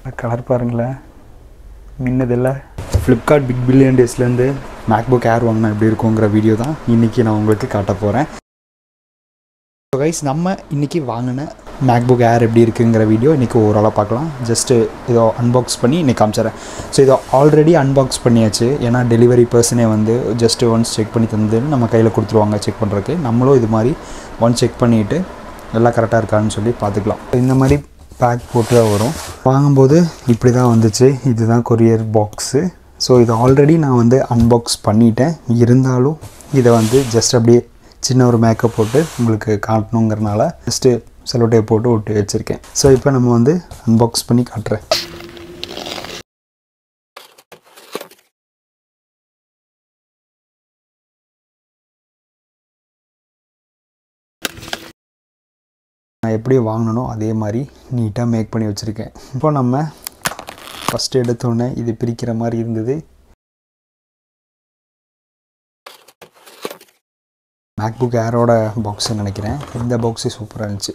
Colour பாருங்களேன் மின்னதில்ல Flipkart big billion டேஸ்லேருந்து மேக்புக் ஏர் வாங்கினா எப்படி இருக்குங்கிற வீடியோ தான் இன்றைக்கி நான் உங்களுக்கு காட்ட போகிறேன் ஸோ கைஸ் நம்ம இன்றைக்கி வாங்கின மேக்புக் ஏர் எப்படி இருக்குங்கிற வீடியோ இன்றைக்கி ஓவராலாக பார்க்கலாம் ஜஸ்ட்டு இதோ அன்பாக்ஸ் பண்ணி இன்றைக்கி காமிச்சிடறேன் ஸோ இதை ஆல்ரெடி அன்பாக்ஸ் பண்ணியாச்சு ஏன்னா டெலிவரி பர்சனே வந்து ஜஸ்ட்டு ஒன்ஸ் செக் பண்ணி தந்து நம்ம கையில் கொடுத்துருவாங்க செக் பண்ணுறதுக்கு நம்மளும் இது மாதிரி ஒன்ஸ் செக் பண்ணிவிட்டு எல்லாம் கரெக்டாக இருக்கான்னு சொல்லி பார்த்துக்கலாம் இந்த மாதிரி பேக் போட்டு தான் வரும் வாங்கும்போது இப்படி தான் வந்துச்சு இதுதான் கொரியர் பாக்ஸு ஸோ இது ஆல்ரெடி நான் வந்து அன்பாக்ஸ் பண்ணிட்டேன் இருந்தாலும் இதை வந்து ஜஸ்ட் அப்படியே சின்ன ஒரு மேக்கப் போட்டு உங்களுக்கு காட்டணுங்கிறனால ஜஸ்ட்டு செலோ டேப் போட்டு ஒட்டி வச்சுருக்கேன் ஸோ இப்போ நம்ம வந்து அன்பாக்ஸ் பண்ணி காட்டுறேன் நான் எப்படி வாங்கினனோ அதே மாதிரி நீட்டாக மேக் பண்ணி வச்சுருக்கேன் இப்போ நம்ம ஃபஸ்ட்டு எடுத்தோடனே இது பிரிக்கிற மாதிரி இருந்தது மேக்புக் ஏரோட பாக்ஸு நினைக்கிறேன் இந்த பாக்ஸு சூப்பராக இருந்துச்சு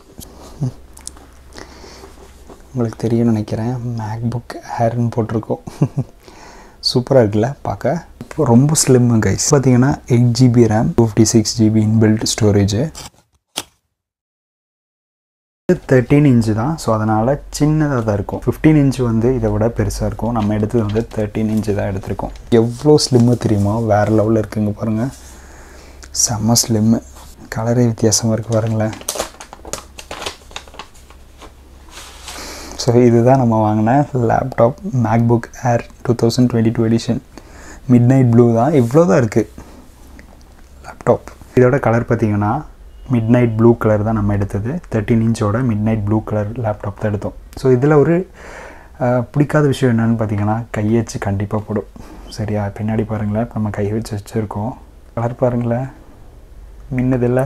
உங்களுக்கு தெரியும்னு நினைக்கிறேன் மேக்புக் ஏர்னு போட்டிருக்கோம் சூப்பராக இருக்குல்ல பார்க்க இப்போ ரொம்ப ஸ்லிம்மு கைஸ் பார்த்தீங்கன்னா eight GB RAM fifty six GB inbuilt storage thirteen inch தான் ஸோ அதனால் சின்னதாக தான் இருக்கும் ஃபிஃப்டீன் இன்ச்சு வந்து இதை விட பெருசாக இருக்கும் நம்ம எடுத்தது வந்து தேர்ட்டீன் இன்ச்சு தான் எடுத்திருக்கோம் எவ்வளோ ஸ்லிம்மு தெரியுமா வேறு லெவலில் இருக்குங்க பாருங்கள் செம்ம ஸ்லிம்மு கலரே வித்தியாசமாக இருக்குது பாருங்களேன் ஸோ இதுதான் நம்ம வாங்கின laptop MacBook Air two thousand twenty two edition midnight blue தான் இவ்வளோ தான் இருக்குது லேப்டாப் இதோட கலர் பார்த்திங்கன்னா மிட் நைட் ப்ளூ கலர் தான் நம்ம எடுத்தது தேர்ட்டின் இன்ச்சோட midnight blue colour laptop தான் எடுத்தோம் ஸோ இதில் ஒரு பிடிக்காத விஷயம் என்னென்னு பார்த்தீங்கன்னா கையச்சு கண்டிப்பாக போடும் சரியா பின்னாடி பாருங்களேன் இப்போ நம்ம கை வச்சு வச்சுருக்கோம் கலர் பாருங்களேன் மின்னதில்லை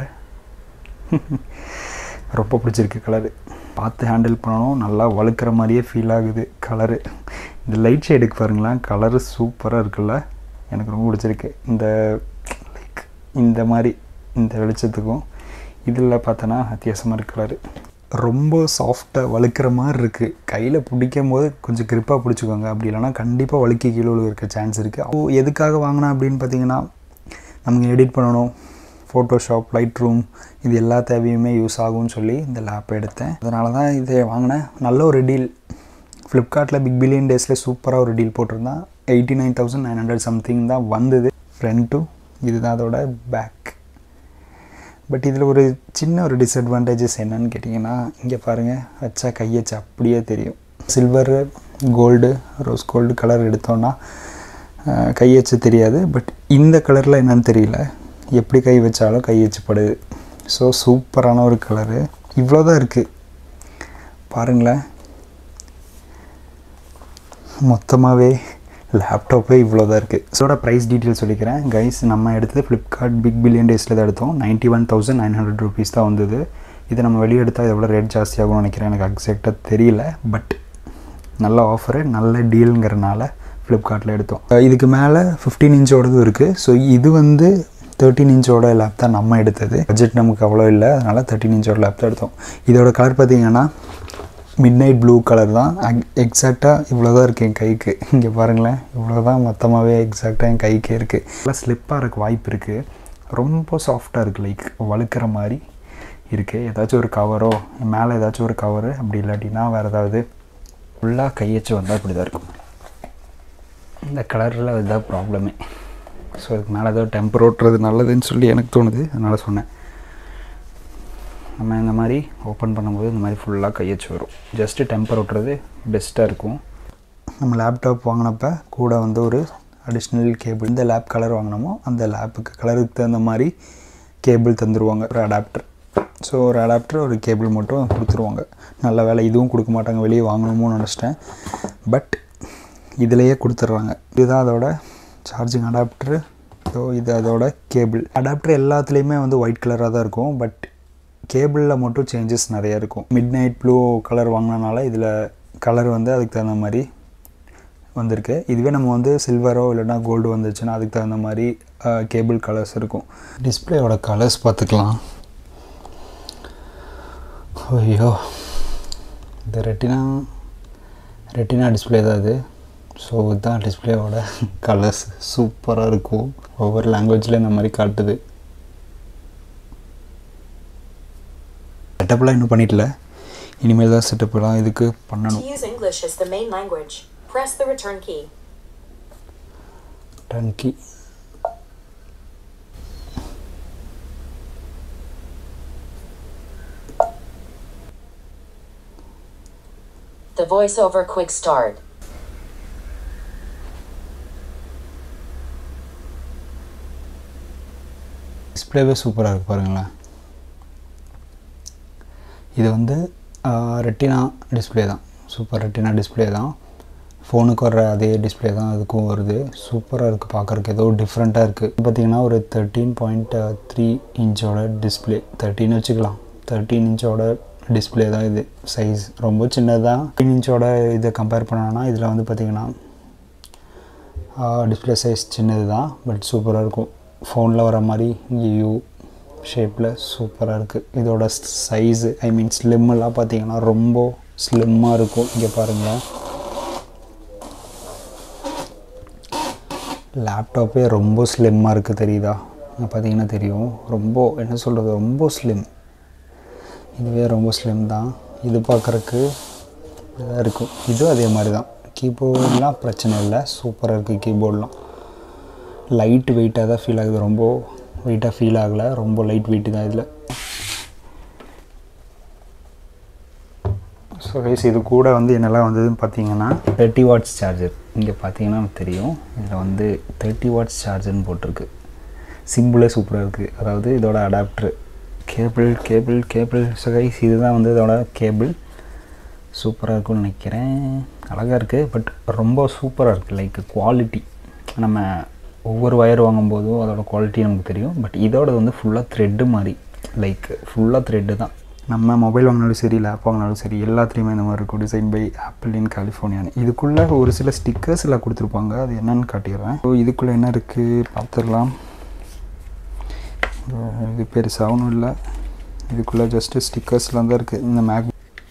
ரொம்ப பிடிச்சிருக்கு கலரு பார்த்து ஹேண்டில் பண்ணணும் நல்லா வழுக்கிற மாதிரியே ஃபீல் ஆகுது கலரு இந்த லைட் ஷேடுக்கு பாருங்களேன் கலரு சூப்பராக இருக்குல்ல எனக்கு ரொம்ப பிடிச்சிருக்கு இந்த லைக் இந்த மாதிரி இந்த வெளிச்சத்துக்கும் இதில் பார்த்தோன்னா வித்தியாசமாக இருக்கு கலரு ரொம்ப சாஃப்டாக வழுக்கிற மாதிரி இருக்குது கையில் பிடிக்கும் போது கொஞ்சம் கிரிப்பாக பிடிச்சிக்கோங்க அப்படி இல்லைனா கண்டிப்பாக வழுக்கி கீழே இருக்க சான்ஸ் இருக்குது அப்போ எதுக்காக வாங்கினா அப்படின்னு பார்த்தீங்கன்னா நமக்கு எடிட் பண்ணணும் ஃபோட்டோஷாப் லைட் ரூம் இது எல்லா தேவையுமே யூஸ் ஆகும்னு சொல்லி இந்த லேப் எடுத்தேன் அதனால தான் இதை வாங்கினேன் நல்ல ஒரு டீல் ஃப்ளிப்கார்ட்டில் பிக் பில்லியன் டேஸில் சூப்பராக ஒரு டீல் போட்டிருந்தான் eighty nine thousand nine hundred something தான் வந்தது ஃப்ரண்ட்டும் இதுதான் அதோட பேக் பட் இதில் ஒரு சின்ன ஒரு டிஸ்அட்வான்டேஜஸ் என்னன்னு கேட்டிங்கன்னா இங்கே பாருங்கள் வச்சா கையச்சு அப்படியே தெரியும் silver gold rose gold colour எடுத்தோன்னா கையச்சு தெரியாது பட் இந்த கலரில் என்னன்னு தெரியல எப்படி கை வச்சாலும் கை வச்சுப்படுது ஸோ சூப்பரான ஒரு கலரு இவ்வளோ தான் இருக்குது பாருங்களேன் மொத்தமாகவே லேப்டாப்பே இவ்வளோ தான் இருக்குது ஸோட ப்ரைஸ் டீட்டெயில் சொல்லிக்கிறேன் கைஸ் நம்ம எடுத்தது ஃப்ளிப்கார்ட் பிக் பில்லியன் டேஸில் தான் எடுத்தோம் ninety one thousand nine hundred rupees தான் வந்தது இதை நம்ம வெளியே எடுத்தால் எவ்வளோ ரேட் ஜாஸ்தியாகும்னு நினைக்கிறேன் எனக்கு எக்ஸாக்டாக தெரியல பட் நல்ல ஆஃபரு நல்ல டீலுங்கிறனால ஃப்ளிப்கார்ட்டில் எடுத்தோம் இதுக்கு மேலே ஃபிஃப்டீன் இன்ச்சோடதும் இருக்குது ஸோ இது வந்து தேர்ட்டின் இன்ச்சோட லேப் தான் நம்ம எடுத்தது பட்ஜெட் நமக்கு அவ்வளோ இல்லை அதனால் தேர்ட்டின் இன்ச்சோட லேப் தான் எடுத்தோம் இதோட கலர் பார்த்திங்கன்னா மிட் நைட் ப்ளூ கலர் தான் எக்ஸாக்டாக இவ்வளோ தான் இருக்குது என் கைக்கு இங்கே பாருங்களேன் இவ்வளோ தான் மொத்தமாகவே எக்ஸாக்டாக என் கைக்கே இருக்குது நல்லா ஸ்லிப்பாக இருக்க வாய்ப்பு இருக்குது ரொம்ப சாஃப்டாக இருக்குது லைக் வழுக்கிற மாதிரி இருக்குது ஏதாச்சும் ஒரு கவரோ மேலே ஏதாச்சும் ஒரு கவரு அப்படி இல்லாட்டினா வேறு ஏதாவது ஃபுல்லாக கையச்சு வந்தால் இப்படி தான் இருக்கும் இந்த கலரில் இதுதான் ப்ராப்ளமே ஸோ அதுக்கு மேலே ஏதோ டெம்பர் ஓட்டுறது நல்லதுன்னு சொல்லி எனக்கு தோணுது அதனால் சொன்னேன் நம்ம இந்த மாதிரி ஓப்பன் பண்ணும்போது இந்த மாதிரி ஃபுல்லாக கையச்சு வரும் ஜஸ்ட்டு டெம்பர் ஓட்டுறது பெஸ்ட்டாக இருக்கும் நம்ம லேப்டாப் வாங்கினப்ப கூட வந்து ஒரு அடிஷ்னல் கேபிள் இந்த லேப் கலர் வாங்கினோமோ அந்த லேப்புக்கு கலருக்கு தகுந்த மாதிரி கேபிள் தந்துடுவாங்க ஒரு அடாப்டர் ஸோ ஒரு அடாப்டர் ஒரு கேபிள் மட்டும் கொடுத்துருவாங்க நல்ல வேலை இதுவும் கொடுக்க மாட்டாங்க வெளியே வாங்கணுமோன்னு நினச்சிட்டேன் பட் இதிலையே கொடுத்துட்றாங்க இதுதான் அதோட சார்ஜிங் அடாப்டரு ஸோ இது அதோட கேபிள் அடாப்டர் எல்லாத்துலேயுமே வந்து ஒயிட் கலராக தான் இருக்கும் பட் கேபிளில் மட்டும் சேஞ்சஸ் நிறையா இருக்கும் மிட் நைட் ப்ளூ கலர் வாங்கினனால இதில் கலர் வந்து அதுக்கு தகுந்த மாதிரி வந்திருக்கு இதுவே நம்ம வந்து சில்வரோ இல்லைனா கோல்டு வந்துச்சுன்னா அதுக்கு தகுந்த மாதிரி கேபிள் கலர்ஸ் இருக்கும் டிஸ்பிளேயோட கலர்ஸ் பார்த்துக்கலாம் ஐயோ இந்த ரெட்டினா ரெட்டினா டிஸ்பிளே தான் இது ஸோ இதுதான் டிஸ்பிளேவோட கலர்ஸ் சூப்பராக இருக்கும் ஒவ்வொரு லாங்குவேஜில் இந்த மாதிரி காட்டுது செட்டப்லாம் இன்னும் பண்ணிட்டல இனிமேல் தான் செட்டப்லாம் இதுக்கு To பண்ணணும் use English as the main language, press the return key. டன்கி The voiceover quick start. டிஸ்பிளேவே சூப்பராக இருக்குது பாருங்களேன் இது வந்து ரெட்டினா டிஸ்பிளே தான் சூப்பர் ரெட்டினா டிஸ்பிளே தான் ஃபோனுக்கு வர்ற அதே டிஸ்பிளே தான் அதுக்கும் வருது சூப்பராக இருக்குது பார்க்குறக்கு ஏதோ டிஃப்ரெண்ட்டாக இருக்குது பார்த்தீங்கன்னா ஒரு தேர்ட்டீன் பாயிண்ட் த்ரீ இன்ச்சோட டிஸ்பிளே தேர்ட்டின்னு வச்சுக்கலாம் தேர்ட்டீன் இன்ச்சோட டிஸ்பிளே தான் இது சைஸ் ரொம்ப சின்னதாக ஃபிஃப்டீன் இன்ச்சோட இதை கம்பேர் பண்ணோன்னா இதில் வந்து பார்த்திங்கன்னா டிஸ்பிளே சைஸ் சின்னது தான் பட் சூப்பராக இருக்கும் ஃபோனில் வர மாதிரி யூ ஷேப்பில் சூப்பராக இருக்குது இதோட சைஸு ஐ மீன் ஸ்லிம்மெல்லாம் பார்த்தீங்கன்னா ரொம்ப ஸ்லிம்மாக இருக்கும் இங்கே பாருங்களேன் லேப்டாப்பே ரொம்ப ஸ்லிம்மாக இருக்குது தெரியுதா இங்கே பார்த்தீங்கன்னா தெரியும் ரொம்ப என்ன சொல்கிறது ரொம்ப ஸ்லிம் இதுவே ரொம்ப ஸ்லிம் தான் இது பார்க்குறக்கு இதாக இருக்கும் இதுவும் அதே மாதிரி தான் கீபோர்ட்லாம் பிரச்சனை இல்லை சூப்பராக இருக்குது கீபோர்ட்லாம் லைட் வெயிட்டாக தான் ஃபீல் ஆகுது ரொம்ப வெயிட்டாக ஃபீல் ஆகலை ரொம்ப லைட் வெயிட்டு தான் இதில் ஸோ கைஸ் இது கூட வந்து என்னெல்லாம் வந்ததுன்னு பார்த்தீங்கன்னா தேர்ட்டி வாட்ஸ் சார்ஜர் இங்கே பார்த்தீங்கன்னா எனக்கு தெரியும் இதில் வந்து தேர்ட்டி வாட்ஸ் சார்ஜர்னு போட்டிருக்கு சிம்பிளே சூப்பராக இருக்குது அதாவது இதோட adapter cable cable cable so guys இதுதான் வந்து இதோட கேபிள் சூப்பராக இருக்கும்னு நினைக்கிறேன் அழகாக இருக்குது பட் ரொம்ப சூப்பராக இருக்குது லைக் குவாலிட்டி நம்ம ஒவ்வொரு ஒயர் வாங்கும்போதும் அதோட குவாலிட்டி நமக்கு தெரியும் பட் இதோட வந்து ஃபுல்லாக த்ரெட்டு மாதிரி லைக் ஃபுல்லாக த்ரெட்டு தான் நம்ம மொபைல் வாங்கினாலும் சரி லேப் வாங்கினாலும் சரி எல்லாத்துலேயுமே இந்த மாதிரி இருக்கும் டிசைன் பை ஆப்பிள் இன் கலிஃபோர்னியான்னு இதுக்குள்ளே ஒரு சில ஸ்டிக்கர்ஸ் எல்லாம் கொடுத்துருப்பாங்க அது என்னன்னு காட்டிடுறேன் ஸோ இதுக்குள்ளே என்ன இருக்குது பார்த்துடலாம் இது பெருசாகவும் இல்லை இதுக்குள்ளே ஜஸ்ட்டு ஸ்டிக்கர்ஸ்லாம் தான் இருக்குது இந்த மேக்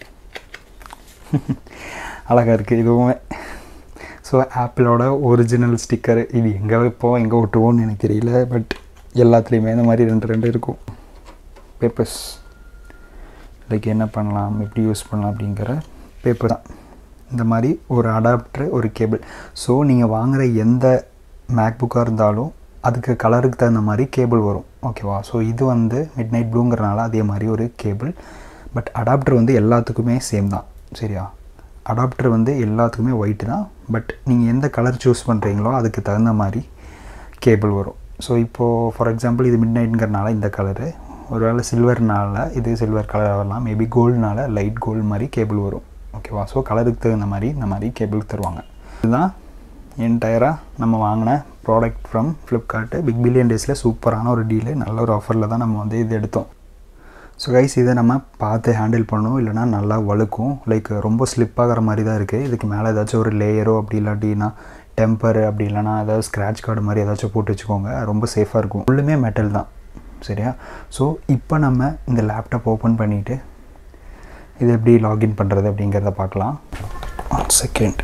அழகாக இருக்குது இதுவுமே ஸோ ஆப்பிளோட ஒரிஜினல் ஸ்டிக்கர் இது எங்கே வைப்போம் எங்கே ஒட்டுவோம்னு எனக்கு தெரியல பட் எல்லாத்துலேயுமே இந்த மாதிரி ரெண்டு ரெண்டு இருக்கும் பேப்பர்ஸ் லைக் என்ன பண்ணலாம் எப்படி யூஸ் பண்ணலாம் அப்படிங்கிற பேப்பர் தான் இந்த மாதிரி ஒரு அடாப்டர் ஒரு கேபிள் ஸோ நீங்கள் வாங்குகிற எந்த மேக்புக்காக இருந்தாலும் அதுக்கு கலருக்கு தகுந்த மாதிரி கேபிள் வரும் ஓகேவா ஸோ இது வந்து மிட் நைட் ப்ளூங்கிறனால அதே மாதிரி ஒரு கேபிள் பட் அடாப்டர் வந்து எல்லாத்துக்குமே சேம் தான் சரியா அடாப்டர் வந்து எல்லாத்துக்குமே ஒயிட்டு தான் பட் நீங்கள் எந்த கலர் சூஸ் பண்ணுறீங்களோ அதுக்கு தகுந்த மாதிரி கேபிள் வரும் ஸோ இப்போது ஃபார் எக்ஸாம்பிள் இது மிட் நைட்ங்கிறனால இந்த கலரு ஒருவேளை சில்வர்னால இது சில்வர் கலர் வரலாம் மேபி கோல்டுனால லைட் கோல்டு மாதிரி கேபிள் வரும் ஓகேவா ஸோ கலருக்கு தகுந்த மாதிரி இந்த மாதிரி கேபிள் தருவாங்க இதுதான் என்டையராக நம்ம வாங்கின product from Flipkart big billion டேஸில் சூப்பரான ஒரு டீலு நல்ல ஒரு ஆஃபரில் தான் நம்ம வந்து இது எடுத்தோம் ஸோ கைஸ் இதை நம்ம பார்த்து ஹேண்டில் பண்ணணும் இல்லைனா நல்லா வழுக்கும் லைக் ரொம்ப ஸ்லிப் ஆகிற மாதிரி தான் இருக்குது இதுக்கு மேலே ஏதாச்சும் ஒரு லேயரோ அப்படி இல்லாட்டினா டெம்பர் அப்படி இல்லைனா ஏதாவது ஸ்க்ராட்ச் கார்டு மாதிரி ஏதாச்சும் போட்டு வச்சுக்கோங்க ரொம்ப சேஃபாக இருக்கும் ஃபுல்லுமே மெட்டல் தான் சரியா ஸோ இப்போ நம்ம இந்த லேப்டாப் ஓப்பன் பண்ணிவிட்டு இது எப்படி லாகின் பண்ணுறது அப்படிங்கிறத பார்க்கலாம் ஒன் செகண்ட்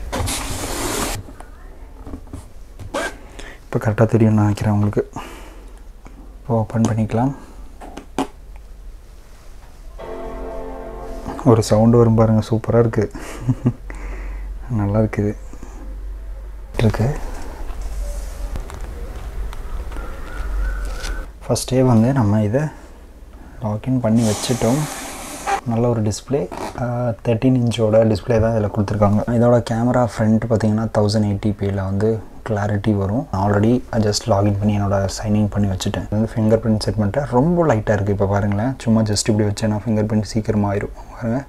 இப்போ கரெக்டாக தெரியும் நான் நினைக்கிறேன் உங்களுக்கு இப்போ ஓப்பன் பண்ணிக்கலாம் ஒரு சவுண்டு வரும் பாருங்கள் சூப்பராக இருக்குது நல்லா இருக்குது இருக்கு ஃபஸ்ட்டே வந்து நம்ம இதை லாக்இன் பண்ணி வச்சுட்டோம் நல்ல ஒரு டிஸ்பிளே தேர்ட்டீன் இன்ச்சோட டிஸ்பிளே தான் இதில் கொடுத்துருக்காங்க இதோட கேமரா ஃப்ரண்ட் பார்த்தீங்கன்னா தௌசண்ட் எயிட்டிபியில் வந்து கிளாரிட்டி வரும் ஆல்ரெடி ஜஸ்ட் லாகின் பண்ணி என்னோட சைனிங் பண்ணி வச்சுட்டேன் இது வந்து ஃபிங்கர் பிரிண்ட் செட் பண்ணிட்டேன் ரொம்ப லைட்டாக இருக்குது இப்போ பாருங்களேன் சும்மா ஜஸ்ட் இப்படி வச்சேன்னா ஃபிங்கர் பிரிண்ட் சீக்கிரமாக ஆயிரும் பாருங்கள்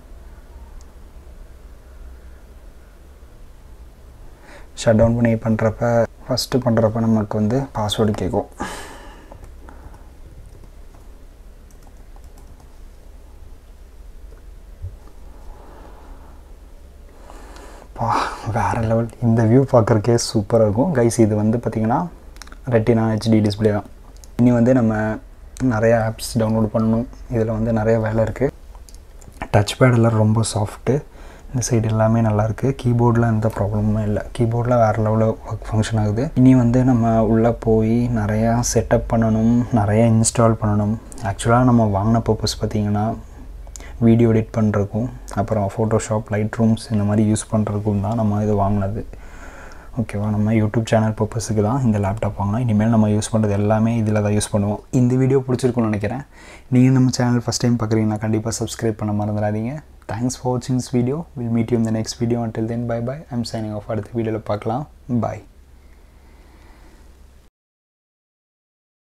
ஷட் டவுன் பண்ணி பண்ணுறப்ப ஃபஸ்ட்டு பண்ணுறப்ப நமக்கு வந்து பாஸ்வேர்டு கேட்கும் பா வேறு லெவல் இந்த வியூ பார்க்குறக்கே சூப்பராக இருக்கும் கைஸ் இது வந்து பார்த்திங்கன்னா ரெட்டினா ஹெச்டி டிஸ்பிளே தான் இனி வந்து நம்ம நிறைய ஆப்ஸ் டவுன்லோட் பண்ணணும் இதில் வந்து நிறைய வேலை இருக்குது டச் பேடெல்லாம் ரொம்ப சாஃப்ட்டு இந்த சைடு எல்லாமே நல்லாயிருக்கு கீபோர்டில் எந்த ப்ராப்ளமுமே இல்லை கீபோர்டில் வேறு லெவலில் ஒர்க் ஃபங்க்ஷன் ஆகுது இனி வந்து நம்ம உள்ளே போய் நிறையா செட்டப் பண்ணணும் நிறையா இன்ஸ்டால் பண்ணணும் ஆக்சுவலாக நம்ம வாங்கின பர்பஸ் பார்த்திங்கன்னா வீடியோ எடிட் பண்ணுறதுக்கும் அப்புறம் ஃபோட்டோஷாப் லைட் ரூம்ஸ் இந்த மாதிரி யூஸ் பண்ணுறதுக்கும் தான் நம்ம இது வாங்கினது ஓகேவா நம்ம யூடியூப் சேனல் பர்பஸுக்கு தான் இந்த லேப்டாப் வாங்கினோம் இனிமேல் நம்ம யூஸ் பண்ணுறது எல்லாமே இதில் தான் யூஸ் பண்ணுவோம் இந்த வீடியோ பிடிச்சிருக்கும்னு நினைக்கிறேன் நீங்கள் நம்ம சேனல் ஃபஸ்ட் டைம் பார்க்குறீங்கன்னா கண்டிப்பாக சப்ஸ்கிரைப் பண்ண மறந்துடாதீங்க தேங்க்ஸ் ஃபார் வாட்சிங் this video will meet you இந்த next video until then bye bye I'm signing off அடுத்த வீடியோவில் பார்க்கலாம் பாய்